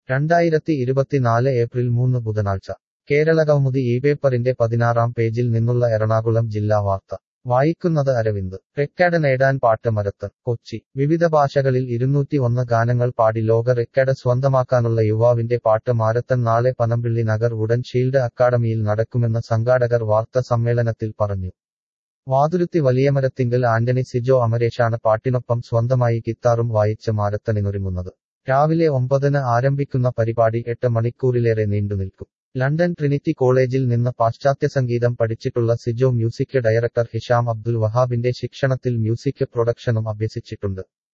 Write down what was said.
രണ്ടായിരത്തി ഇരുപത്തിനാല് ഏപ്രിൽ മൂന്ന് ബുധനാഴ്ച കേരളകൗമുദി ഈ പേപ്പറിന്റെ പതിനാറാം പേജിൽ നിന്നുള്ള എറണാകുളം ജില്ലാ വാർത്ത വായിക്കുന്നത് അരവിന്ദ് റെക്കോർഡ് നേടാൻ പാട്ട് മരത്ത് കൊച്ചി വിവിധ ഭാഷകളിൽ ഇരുന്നൂറ്റി ഒന്ന് ഗാനങ്ങൾ പാടി ലോക റെക്കോർഡ് സ്വന്തമാക്കാനുള്ള യുവാവിന്റെ പാട്ട് മാരത്തൺ നാളെ പനമ്പിള്ളി നഗർ ഉടൻ ഷീൽഡ് അക്കാഡമിയിൽ നടക്കുമെന്ന് സംഘാടകർ വാർത്താ സമ്മേളനത്തിൽ പറഞ്ഞു വാതുരുത്തി വലിയമരത്തിങ്കൽ ആന്റണി സിജോ അമരേഷാണ് പാട്ടിനൊപ്പം സ്വന്തമായി ഗിത്താറും വായിച്ച് മാരത്തണിനൊരുങ്ങുന്നത് രാവിലെ ഒമ്പതിന് ആരംഭിക്കുന്ന പരിപാടി എട്ട് മണിക്കൂറിലേറെ നീണ്ടുനിൽക്കും ലണ്ടൻ ട്രിനിറ്റി കോളേജിൽ നിന്ന് പാശ്ചാത്യ സംഗീതം പഠിച്ചിട്ടുള്ള സിജോ മ്യൂസിക് ഡയറക്ടർ ഹിഷാം അബ്ദുൽ വഹാബിന്റെ ശിക്ഷണത്തിൽ മ്യൂസിക് പ്രൊഡക്ഷനും അഭ്യസിച്ചിട്ടുണ്ട്